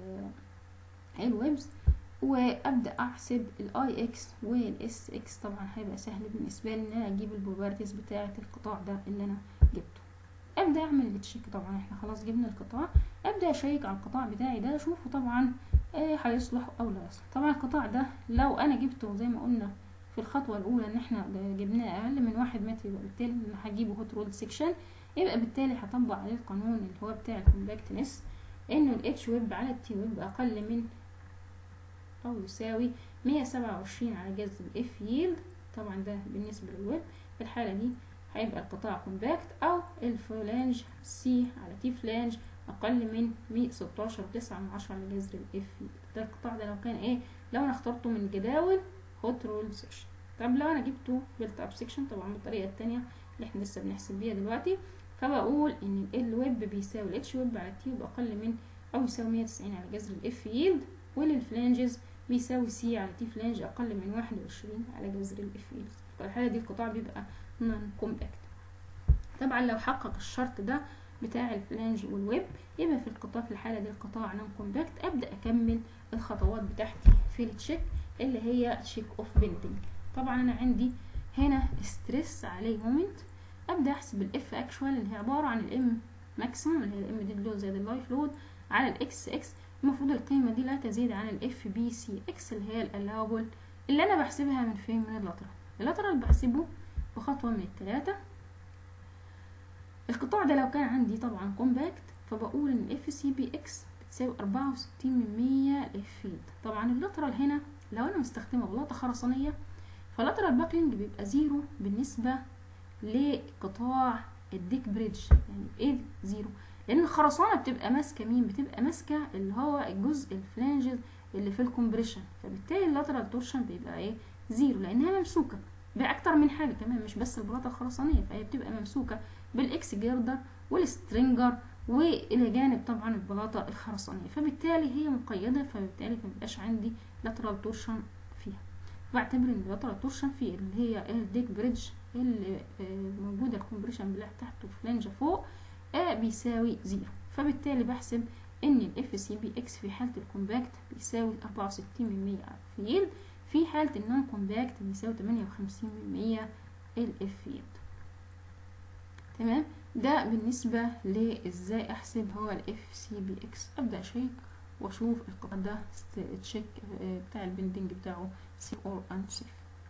الويبز وابدا احسب الاي اكس والاس اكس طبعا هيبقى سهل بالنسبه لي ان انا اجيب البروبرتيز بتاعه القطاع ده اللي انا جبته ابدا اعمل التشيك طبعا احنا خلاص جبنا القطاع ابدا اشيك على القطاع بتاعي ده اشوفه طبعا ايه هيصلح او لا يصلح طبعا القطاع ده لو انا جبته زي ما قلنا في الخطوه الاولى ان احنا جبناه اقل من واحد متر يبقى بالتالي ان هجيبه هوت رول سيكشن يبقى بالتالي هطبق عليه القانون اللي هو بتاع الكومباكتنس انه الاتش ويب على التي ويب اقل من او يساوي مية سبعة وعشرين على جذر الاف ييلد طبعا ده بالنسبة للويب في الحالة دي هيبقى القطاع كومباكت او الفلانج سي على تي فلانج اقل من مية ستاشر وتسعة من عشرة على جذر الاف ييلد ده القطاع ده لو كان ايه لو انا اخترته من جداول هوت رول سيكشن طب لو انا جبته بيلت اب سيكشن طبعا بالطريقة التانية اللي احنا لسه بنحسب بيها دلوقتي فبقول ان الويب بيساوي الاتش ويب على التي ويب اقل من او يساوي مية وتسعين على جذر الاف ييلد وللفلانجز بيساوي سي على تي فلانج اقل من واحد وعشرين على جذر الاف ييلد في الحالة دي القطاع بيبقى نون كومباكت طبعا لو حقق الشرط ده بتاع الفلانج والويب يبقى في القطاع في الحالة دي القطاع نون كومباكت ابدأ اكمل الخطوات بتاعتي في التشيك اللي هي تشيك اوف بيلدينج طبعا انا عندي هنا ستريس عليه مومنت ابدا احسب الاف اكشوال اللي هي عباره عن الام ماكسيموم اللي هي الام ديد لود زائد اللايف لود على الاكس اكس المفروض القيمه دي لا تزيد عن الاف بي سي اكس اللي هي الالاوبل اللي انا بحسبها من فين من اللاترال اللاترال بحسبه بخطوه من الثلاثه القطاع ده لو كان عندي طبعا كومباكت فبقول ان اف سي بي اكس تساوي أربعة وستين من مية لفيد طبعا اللاترال هنا لو انا مستخدمة بلاطة خرسانية فلاترال باكلينج بيبقى زيرو بالنسبة لقطاع الديك بريدج يعني ايه زيرو لان الخرسانة بتبقى ماسكة مين بتبقى ماسكة اللي هو الجزء الفلانجز اللي في الكومبريشن فبالتالي اللاترال تورشن بيبقى ايه زيرو لانها ممسوكة باكتر من حاجة كمان مش بس البلاطة الخرسانية فهي بتبقى ممسوكة بالاكس جيردر والسترينجر والى جانب طبعا البلاطه الخرسانيه فبالتالي هي مقيده فبالتالي مبيبقاش عندي لاترال تورشن فيها بعتبر ان اللاترال تورشن في اللي هي الديك بريدج اللي موجوده الكومبريشن بتاعته تحته فلانجه فوق آه بيساوي زيرو فبالتالي بحسب ان الاف سي بي اكس في حاله الكومباكت بيساوي 64 من 100 فيلد في حاله النون كومباكت بيساوي 58 من 100 الاف فيلد تمام ده بالنسبة لازاي احسب هو الاف سي بي اكس ابدأ اشيك واشوف القطاع ده تشيك بتاع البندنج بتاعه سي اور ان سيف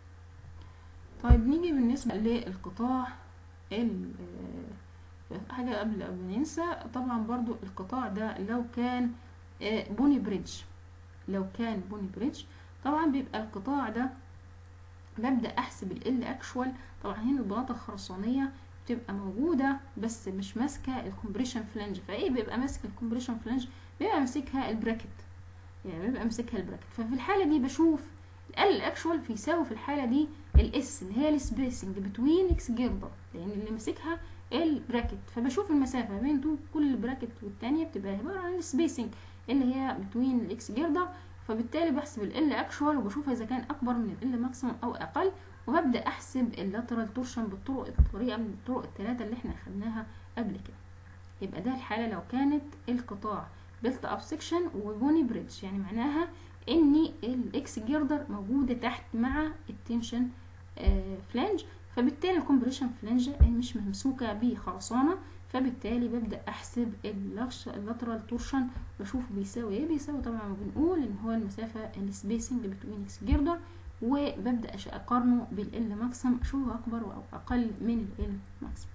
طيب نيجي بالنسبة للقطاع ال حاجة قبل قبل ننسى طبعا برضو القطاع ده لو كان بوني بريدج لو كان بوني بريدج طبعا بيبقى القطاع ده ببدأ احسب ال اكشوال طبعا هنا البلاطة الخرسانية بتبقى موجودة بس مش ماسكة الكومبريشن فلانج فايه بيبقى ماسك الكومبريشن فلانج بيبقى ماسكها البراكت يعني بيبقى ماسكها البراكت ففي الحالة دي بشوف ال الاكشوال بيساوي في الحالة دي الاس اللي هي السبيسنج بتوين اكس جيردر لان اللي ماسكها البراكت فبشوف المسافة بين كل براكت والتانية بتبقى عبارة عن السبيسنج اللي هي بتوين الاكس جيردر فبالتالي بحسب ال اكشوال وبشوف اذا كان اكبر من ال ماكسيموم او اقل وببدا احسب اللاترال تورشن بالطرق الطريقه من الطرق الثلاثه اللي احنا خدناها قبل كده يبقى ده الحاله لو كانت القطاع بيلت اب سيكشن وبوني بريدج يعني معناها ان الاكس جيردر موجوده تحت مع التنشن آه فلانج فبالتالي الكومبريشن فلانج مش ممسوكه بخرسانه فبالتالي ببدا احسب اللاترال تورشن بشوف بيساوي ايه بيساوي طبعا بنقول ان هو المسافه السبيسنج بتوين اكس جيردر وببدا اقارنه بالال ماكسيم اشوفه اكبر او اقل من ال ماكسيم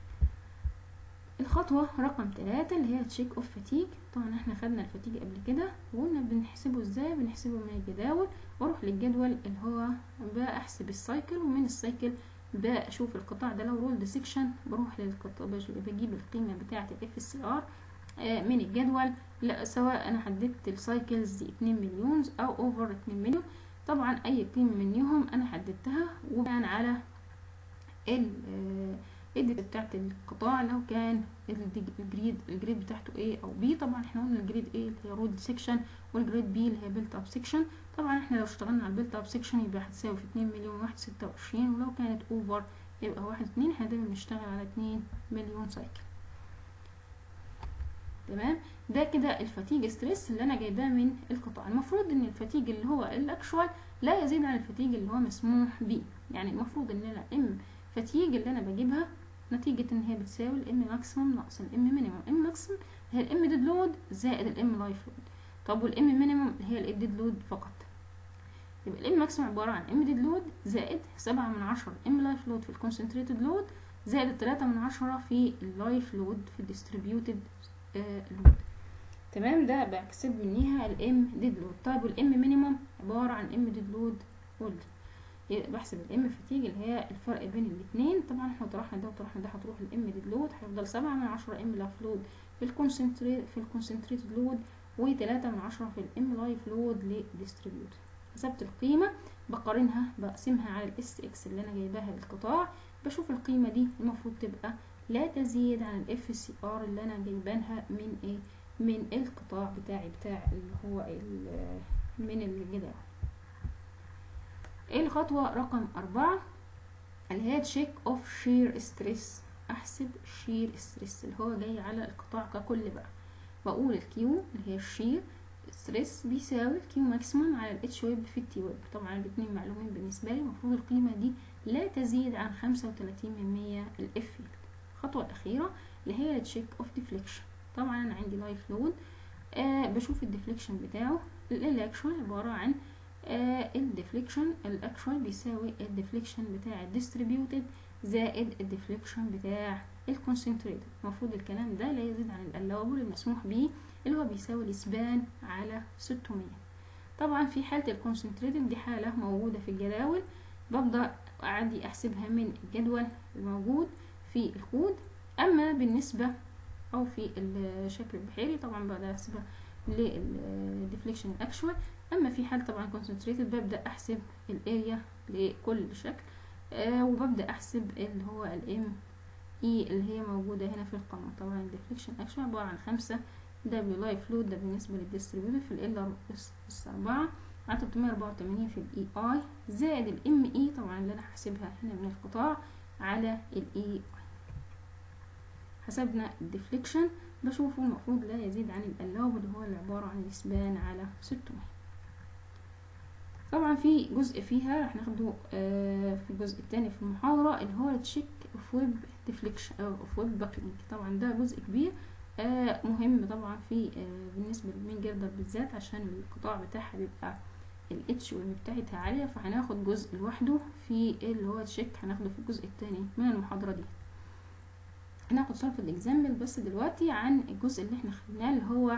الخطوة رقم ثلاثة اللي هي تشيك اوف فاتيج طبعا احنا خدنا الفاتيج قبل كده وقلنا بنحسبه ازاي بنحسبه من الجداول واروح للجدول اللي هو بحسب السايكل ومن السايكل بشوف القطاع ده لو رولد سيكشن بروح للقطاع بجيب القيمة بتاعة الاف سي ار من الجدول لا سواء انا حددت السايكلز دي 2 مليون او اوفر 2 مليون طبعا اي قيمة منهم انا حددتها وكان على ال الديت بتاعت القطاع لو كان الجريد الجريد بتاعته A او B طبعا احنا قلنا الجريد A اللي هي رود سيكشن والجريد B اللي هي بيلت اب سيكشن طبعا احنا لو اشتغلنا على البيلت اب سيكشن يبقى هتساوي في اتنين مليون واحد ستة وعشرين ولو كانت اوفر يبقى واحد اتنين احنا دايما بنشتغل على اتنين مليون سايكل تمام ده كده الفاتيج ستريس اللي انا جايباه من القطاع المفروض ان الفاتيج اللي هو الاكشوال لا يزيد عن الفاتيج اللي هو مسموح بيه يعني المفروض ان انا ام فاتيج اللي انا بجيبها نتيجة ان هي بتساوي الام ماكسيموم ناقص الام مينيموم ام ماكسيموم هي الام ديد لود زائد الام لايف لود طب والام مينيموم هي الديد لود فقط يبقى الام ماكسيموم عبارة عن ام ديد لود زائد سبعة من عشرة ام لايف لود في الكونسنتريتد لود زائد التلاتة من عشرة في اللايف لود في الديستريبيوتد لود تمام ده بحسب منيها الام ديد لود طيب والام مينيموم عبارة عن ام ديد لود اولد بحسب الام فاتيج اللي هي الفرق بين الاثنين طبعا احنا طرحنا ده وطرحنا ده هتروح الام ديد لود هيفضل سبعة من عشرة ام لايف لود في الكونسنتريت في الكونسنتريتد لود وتلاتة من عشرة في الام لايف لود للديستريبيوت حسبت القيمة بقارنها بقسمها على الاس اكس اللي انا جايباها للقطاع بشوف القيمة دي المفروض تبقى لا تزيد عن الاف سي ار اللي انا جايبانها من ايه من القطاع بتاعي بتاع اللي هو من الجدول الخطوة رقم أربعة اللي هي تشيك اوف شير ستريس أحسب شير ستريس اللي هو جاي على القطاع ككل بقى بقول الكيو اللي هي الشير ستريس بيساوي الكيو ماكسيموم على الاتش ويب في التي ويب طبعا الاتنين معلومين بالنسبة لي المفروض القيمة دي لا تزيد عن خمسة وتلاتين من مية الاف الخطوة الأخيرة اللي هي تشيك اوف ديفليكشن طبعا أنا عندي لايف لود آه بشوف الديفليكشن بتاعه الاكشوال عبارة عن آه الديفليكشن الاكشوال بيساوي الديفليكشن بتاع الديستريبيوتد زائد الديفليكشن بتاع الكونسنتريتد المفروض الكلام ده لا يزيد عن الالوبل المسموح به اللي هو بيساوي الاسبان على 600 طبعا في حالة الكونسنتريتد دي حالة موجودة في الجداول ببدأ عادي احسبها من الجدول الموجود في الكود اما بالنسبة او في الشكل البحيري طبعا ببدأ احسبها للديفليكشن الاكشوال اما في حال طبعا كونسنتريتد ببدأ احسب الاريا لكل شكل آه وببدأ احسب اللي هو الام اي اللي هي موجودة هنا في القانون طبعا الديفليكشن اكشوال عبارة عن خمسة دبليو لايف لود ده بالنسبة للديستريبيوتر في ال اس أربعة على 384 في الاي اي زائد الام اي طبعا اللي انا هحسبها هنا من القطاع على الاي اي حسبنا الديفليكشن بشوفه المفروض لا يزيد عن الألوب اللي هو اللي عبارة عن الإسبان على 600 طبعا في جزء فيها راح ناخده آه في الجزء الثاني في المحاضرة اللي هو تشيك اوف ويب ديفليكشن او اوف ويب باكلينج طبعا ده جزء كبير آه مهم طبعا في آه بالنسبة للمين جردر بالذات عشان القطاع بتاعها بيبقى الاتش وام بتاعتها عالية فهناخد جزء لوحده في اللي هو تشيك هناخده في الجزء الثاني من المحاضرة دي هناخد صرف الاكزامبل بس دلوقتي عن الجزء اللي احنا خدناه اللي هو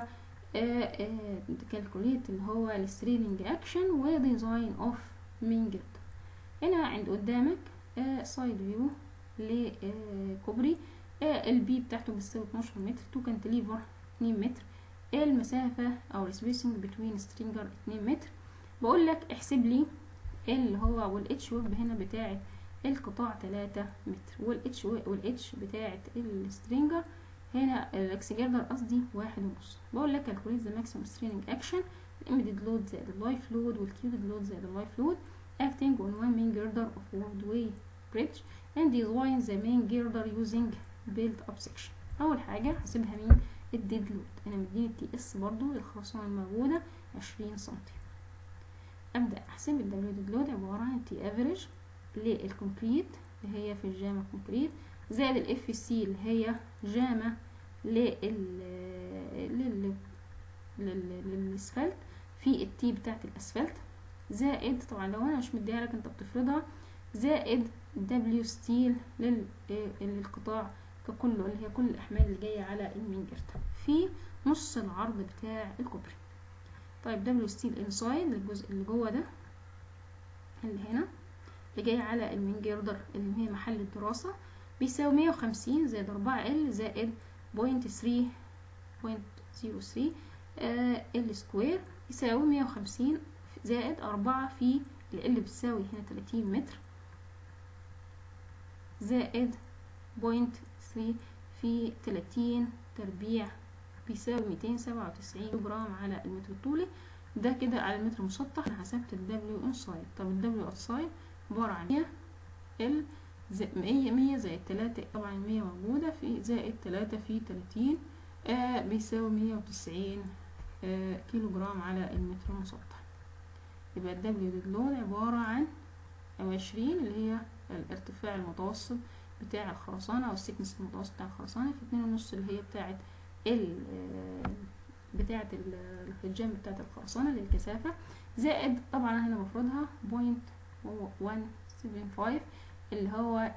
كالكوليت اللي هو الستريلينج اكشن وديزاين اوف مين جردر هنا عند قدامك سايد فيو لكوبري البي بتاعته بتساوي 12 متر تو كانتليفر 2 متر المسافة او السبيسنج بتوين سترينجر 2 متر بقول لك احسب لي اللي هو والاتش ويب هنا بتاعت القطاع 3 متر والاتش والاتش بتاعت السترينجر هنا الاكس جردر قصدي واحد ونص بقول لك calculate the maximum straining action الاميدد لود زائد اللايف لود والكيودد لود زائد اللايف لود acting on one main girder of roadway bridge and design the main girder using built up section اول حاجه هسيبها مين الديد لود انا مديني التي اس برضو الخرسانه الموجوده 20 سنتي ابدا احسب الدبليو ديد لود عباره عن تي افريج للكونكريت اللي هي في الجامع كونكريت زائد الاف سي اللي هي جامع لل لل للاسفلت في التي بتاعت الاسفلت زائد طبعا لو انا مش مديها لك انت بتفرضها زائد دبليو ستيل للقطاع ككله اللي هي كل الاحمال اللي جايه على المنجرت في نص العرض بتاع الكوبري طيب دبليو ستيل انسايد الجزء اللي جوه ده اللي هنا اللي جاي على المين جيردر اللي هي محل الدراسة بيساوي مية وخمسين زائد أربعة ال زائد بوينت ثري بوينت زيرو ثري ال سكوير يساوي مية وخمسين زائد أربعة في ال بتساوي هنا تلاتين متر زائد بوينت ثري في تلاتين تربيع بيساوي ميتين سبعة وتسعين جرام على المتر الطولي ده كده على المتر المسطح انا حسبت الدبليو انسايد طب الدبليو اوتسايد عبارة عن مية ال مية مية زائد تلاتة طبعا مية موجودة في زائد تلاتة في تلاتين آه بيساوي مية وتسعين آه كيلو جرام على المتر المسطح يبقى الدبليو ديد لود عبارة عن عشرين اللي هي الارتفاع المتوسط بتاع الخرسانة أو السكنس المتوسط بتاع الخرسانة في اتنين ونص اللي هي بتاعت ال بتاعة الحجام بتاعة الخرسانة للكثافة زائد طبعا هنا مفردها بوينت 175 اللي هو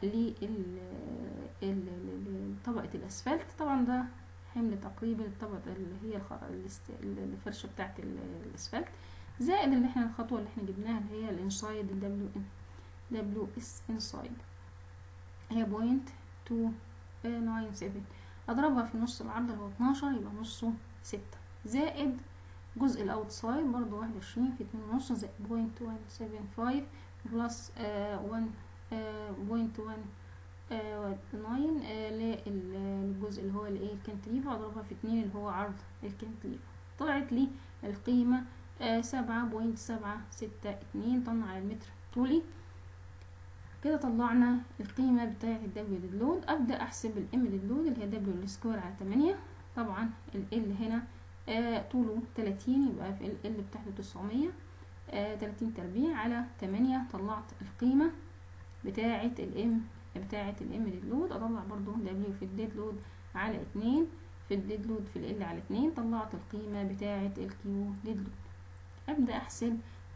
لطبقة الأسفلت طبعا ده حمل تقريبا الطبقة اللي هي الفرشة بتاعة الأسفلت زائد اللي احنا الخطوة اللي احنا جبناها اللي هي الانسايد الدبليو ان دبليو اس انسايد هي بوينت تو ناين سفن اضربها في نص العرض اللي هو اتناشر يبقى نصه ستة زائد جزء الاوتسايد برضو واحد وعشرين في اتنين ونص زائد بوينت وان سفن فايف بلس وان بوينت وان ناين للجزء اللي هو الايه الكانتليفر اضربها في اتنين اللي هو عرض الكانتليفر طلعت لي القيمة سبعة بوينت سبعة ستة اتنين طن على المتر طولي كده طلعنا القيمة بتاعة الدبليو ديد لود أبدأ أحسب الام ديد لود اللي هي دبليو السكوير على تمانية طبعا ال هنا آه طوله تلاتين يبقى في ال بتاعته تسعمية آه تلاتين تربيع على تمانية طلعت القيمة بتاعة الام بتاعة الام ديد لود أطلع برضو دبليو في الديد لود على اتنين في الديد لود في ال على اتنين طلعت القيمة بتاعة الكيو ديد لود أبدأ أحسب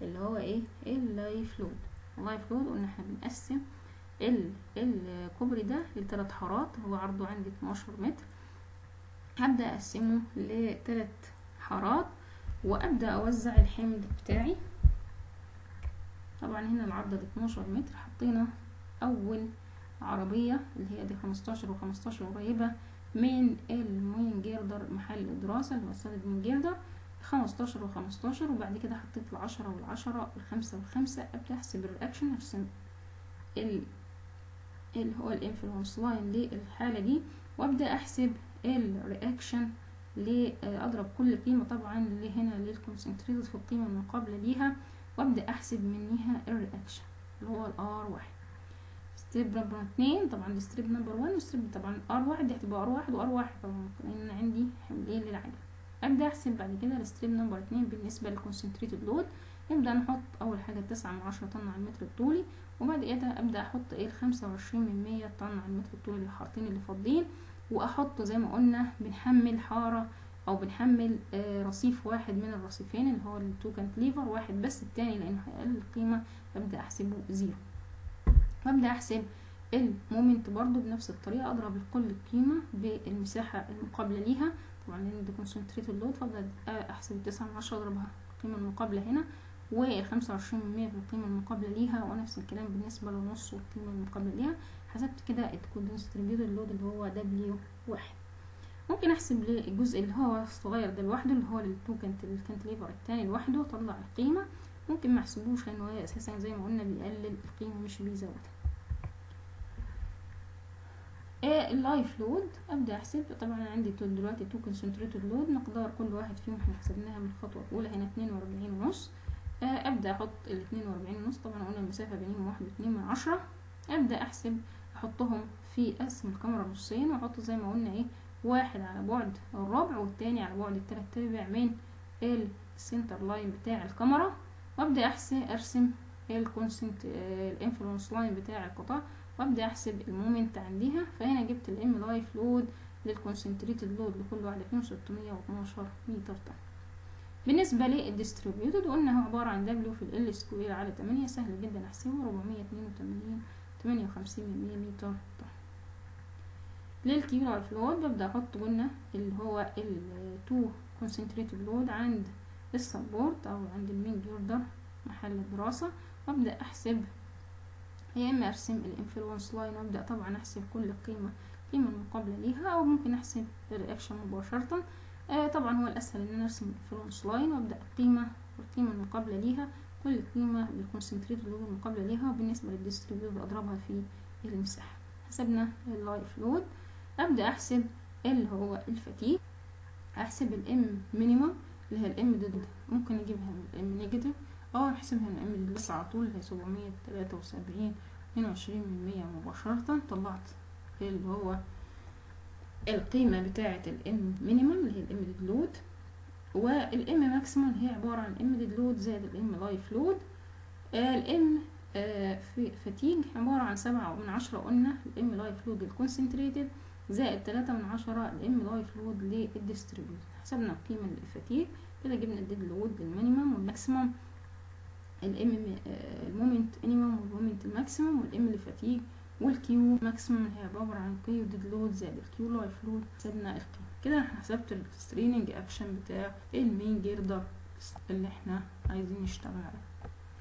اللي هو ايه اللايف لود اللايف لود قلنا احنا بنقسم ال الكوبري ده لثلاث حارات هو عرضه عندي 12 متر هبدأ اقسمه لثلاث حارات وابدأ اوزع الحمل بتاعي طبعا هنا العرض 12 متر حطينا اول عربية اللي هي دي 15 و15 قريبة من المين جيردر محل دراسة اللي هو استاد المين جيردر خمستاشر وخمستاشر وبعد كده حطيت العشرة والعشرة والخمسة والخمسة ابدأ احسب الرياكشن ارسم ال اللي هو الانفلونس لاين للحالة دي وابدأ احسب الرياكشن اضرب كل قيمة طبعا اللي هنا للكونسنتريتد في القيمة المقابلة ليها وابدأ احسب منها الرياكشن اللي هو الار واحد ستيب نمبر اتنين طبعا ستيب نمبر وان وستيب طبعا ار واحد دي هتبقى ار واحد وار واحد طبعا لان عندي حملين للعجلة ابدا احسب بعد كده الستريب نمبر اتنين بالنسبه للكونسنتريتد لود نبدا نحط اول حاجه تسعة من عشرة طن على المتر الطولي وبعد كده ابدا احط ايه الخمسة وعشرين من مية طن على المتر الطولي الحارتين اللي فاضيين واحط زي ما قلنا بنحمل حاره او بنحمل آه رصيف واحد من الرصيفين اللي هو التو كانتليفر واحد بس التاني لانه هيقلل القيمه ببدا احسبه زيرو وابدا احسب المومنت برضو بنفس الطريقه اضرب كل قيمه بالمساحه المقابله ليها طبعا لان ده كونسنتريتد لود فابدا احسب تسعة من عشرة اضربها القيمة المقابلة هنا والخمسة وعشرين من مية في القيمة المقابلة ليها ونفس الكلام بالنسبة للنص والقيمة المقابلة ليها حسبت كده الكونسنتريتد لود اللي هو دبليو واحد ممكن احسب الجزء اللي هو الصغير ده لوحده اللي هو التو كانت الكانتليفر التاني لوحده اطلع القيمة ممكن محسبوش لانه هي اساسا زي ما قلنا بيقلل القيمة مش بيزودها اللايف لود ابدا احسب طبعا انا عندي دلوقتي تو كونسنتريتد لود مقدار كل واحد فيهم احنا حسبناها من الخطوه الاولى هنا اتنين واربعين ونص ابدا احط الاتنين واربعين ونص طبعا قلنا المسافه بينهم واحد واتنين من عشرة ابدا احسب احطهم في قسم الكاميرا نصين واحط زي ما قلنا ايه واحد على بعد الربع والتاني على بعد التلات ارباع من السنتر لاين بتاع الكاميرا وابدا احسب ارسم الكونسنت الانفلونس لاين بتاع القطاع وابدا احسب المومنت عنديها فهنا جبت الام لايف لود للكونسنتريتد لود لكل واحدة فيهم 612 متر طن بالنسبة للديستريبيوتد قلنا هو عبارة عن دبليو في ال سكوير على 8 سهل جدا احسبه 482 58 من متر طن للكيو لايف لود ببدأ احط قلنا اللي هو التو كونسنتريتد لود عند السبورت او عند المين جوردر محل الدراسة وابدأ احسب يا اما ارسم الانفلونس لاين وابدا طبعا احسب كل قيمه القيمه المقابله ليها او ممكن احسب الرياكشن مباشره آه طبعا هو الاسهل ان انا ارسم الانفلونس لاين وابدا القيمه والقيمه المقابله ليها كل قيمه بالكونسنتريت لود المقابله ليها وبالنسبه للديستريبيوت اضربها في المساحه حسبنا اللايف لود ابدا احسب اللي هو الفتيك احسب الام مينيمم اللي هي الام ضد ممكن اجيبها من الام نيجاتيف او احسبها من الام بس على طول هي سبعمية تلاتة وسبعين اتنين وعشرين من مية مباشرة طلعت اللي هو القيمة بتاعة الام مينيمم اللي هي الام لود والام ماكسيمم هي عبارة عن ام لود زائد الام لايف لود الام في فتيج عبارة عن سبعة من عشرة قلنا الام لايف لود الكونسنتريتد زائد تلاتة من عشرة الام لايف لود للديستريبيوت حسبنا القيمة للفتيج كده جبنا الديد لود للمينيمم والماكسيمم الام المومنت مينيمم والمومنت ماكسيمم والام لفتيج والكيو ماكسيمم هي عبارة عن كيو ديد لود زائد الكيو لايف لود حسبنا القيمة كده احنا حسبت الستريننج اكشن بتاع المين جيردر اللي احنا عايزين نشتغل عليه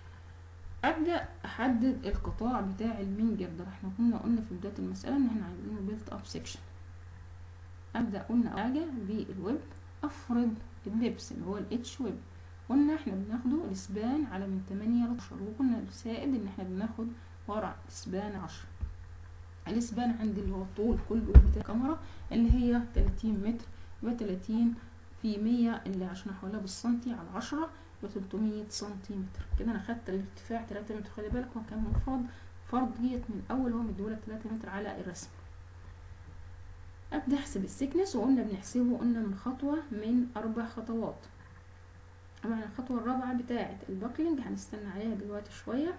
ابدا احدد القطاع بتاع المين جيردر احنا كنا قلنا في بدايه المساله ان احنا عايزينه بيلت اب سيكشن ابدا قلنا حاجه بالويب افرض اللبس اللي هو الاتش ويب قلنا احنا بناخده الاسبان على من 8 ل 10 وكنا السائد ان احنا بناخد ورع اسبان 10 الاسبان عندي اللي هو الطول كله بتاع الكاميرا اللي هي 30 متر يبقى 30 في 100 اللي عشان احولها بالسنتي على 10 يبقى 300 سنتيمتر كده انا خدت الارتفاع 3 متر خلي بالك هو كان مفرض فرض ديت من الاول هو مديهولك 3 متر على الرسم ابدا احسب السكنس وقلنا بنحسبه قلنا من خطوه من اربع خطوات طبعا الخطوه الرابعه بتاعه الباكلينج هنستنى عليها دلوقتي شويه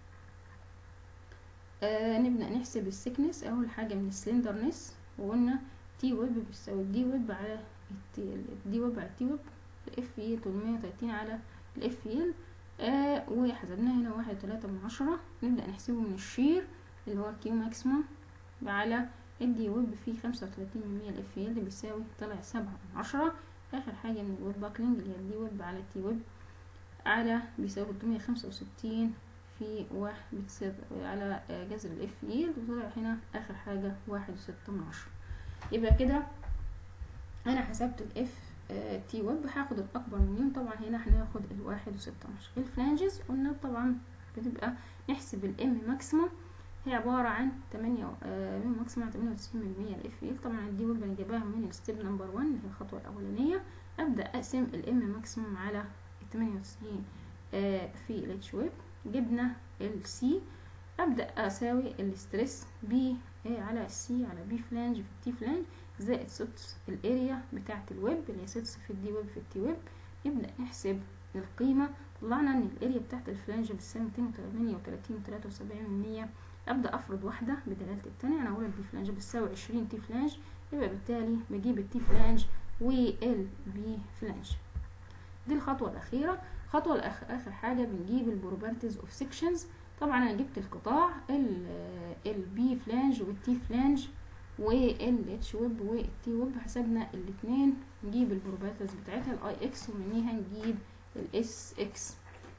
آه نبدا نحسب السكنس اول حاجه من السلندرنس وقلنا تي ويب بيساوي الدي ويب على الدي ويب على التي ويب الاف اي 830 على الاف ال آه وحسبناها هنا واحد تلاتة من عشرة نبدأ نحسبه من الشير اللي هو الكيو ماكسيموم على الدي ويب فيه خمسة وتلاتين من مية الاف اللي بيساوي طلع سبعة من عشرة آخر حاجة من الويب باكلينج اللي هي الدي ويب على التي ويب على بيساوي تلتمية خمسة وستين في واحد بتساوي على جذر الاف يلد وطلع هنا آخر حاجة واحد وستة من عشرة يبقى كده أنا حسبت الاف تي ويب هاخد الأكبر منهم طبعا هنا هناخد الواحد وستة من عشرة الفلانجز قلنا طبعا بتبقى نحسب الام ماكسيموم هي عبارة عن تمانية من ماكسيموم تمانية وتسعين من مية الاف يل طبعا دي ويب انا جايباها من الستيب نمبر وان اللي هي الخطوة الأولانية أبدأ أقسم الام ماكسيموم على التمانية وتسعين في الاتش ويب جبنا السي ابدا اساوي الاسترس بي على السي على بي فلانج في التي فلانج زائد سدس الاريا بتاعه الويب اللي هي سدس في الدي ويب في التي ويب نبدا نحسب القيمه طلعنا ان الاريا بتاعه الفلانج بتساوي 238 و73 من 100 ابدا افرض واحده بدلاله الثانيه انا اقول الدي فلانج بتساوي 20 تي فلانج يبقى بالتالي بجيب التي فلانج والبي فلانج دي الخطوه الاخيره الخطوة الأخ... آخر حاجة بنجيب البروبرتيز اوف سيكشنز طبعا أنا جبت القطاع البي فلانج والتي فلانج والاتش ويب والتي ويب حسبنا الاتنين نجيب البروبرتيز بتاعتها الاي اكس ومنيها نجيب الاس اكس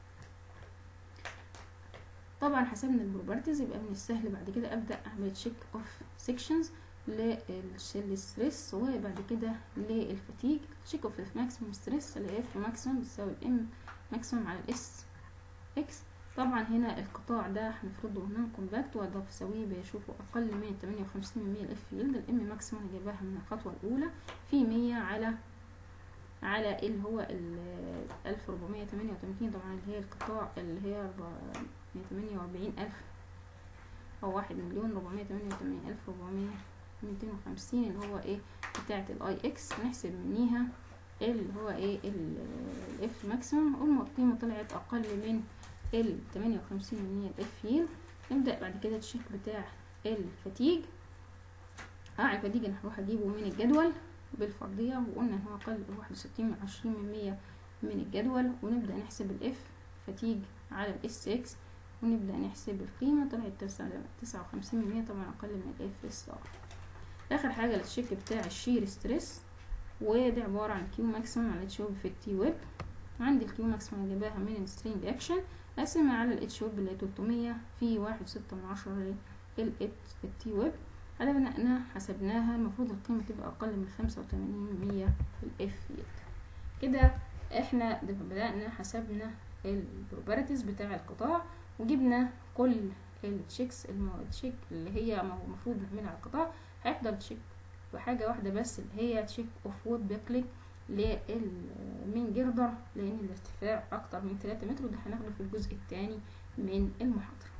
طبعا حسبنا البروبرتيز يبقى من السهل بعد كده ابدا اعمل تشيك اوف سيكشنز للستريس وبعد كده للفتيج تشيك اوف ماكسيمم ستريس اللي اف ماكسيمم بتساوي الام ماكسيمم على الاس اكس طبعا هنا القطاع ده هنفرضه نون كومباكت وده بيساويه بيشوفه اقل من 58 من 100 الاف يلد الام ماكسيمم انا جايباها من الخطوه الاولى في 100 على على اللي هو ال 1488 طبعا اللي هي القطاع اللي هي 448 الف او واحد مليون 488 الف 400 250 اللي هو ايه بتاعة الاي اكس نحسب منيها اللي هو ايه الاف ماكسيموم قلنا القيمة طلعت اقل من ال 58 من الاف يلد نبدأ بعد كده التشيك بتاع الفتيج اه الفتيج انا هروح اجيبه من الجدول بالفرضية وقلنا ان هو اقل واحد وستين من عشرين من مية من الجدول ونبدأ نحسب الاف فتيج على الاس اكس ونبدأ نحسب القيمة طلعت تسعة وخمسين من مية طبعا اقل من الاف اس ار اخر حاجه التشيك بتاع الشير ستريس وده عباره عن كيو ماكسيمم على الاتش ويب في التي ويب عندي الكيو ماكسيمم جايباها من السترينج اكشن اقسمها على الاتش ويب اللي هي 300 في واحد وستة من عشرة للتي ويب على بناءنا حسبناها المفروض القيمة تبقى أقل من خمسة وتمانين من مية في الإف يلد كده احنا بدأنا حسبنا البروبرتيز بتاع القطاع وجبنا كل التشيكس التشيك اللي هي المفروض نعملها على القطاع هيفضل تشيك بحاجة واحدة بس اللي هي تشيك اوف وود باكليك للمين جردر لان الارتفاع اكتر من 3 متر وده هناخده في الجزء الثاني من المحاضرة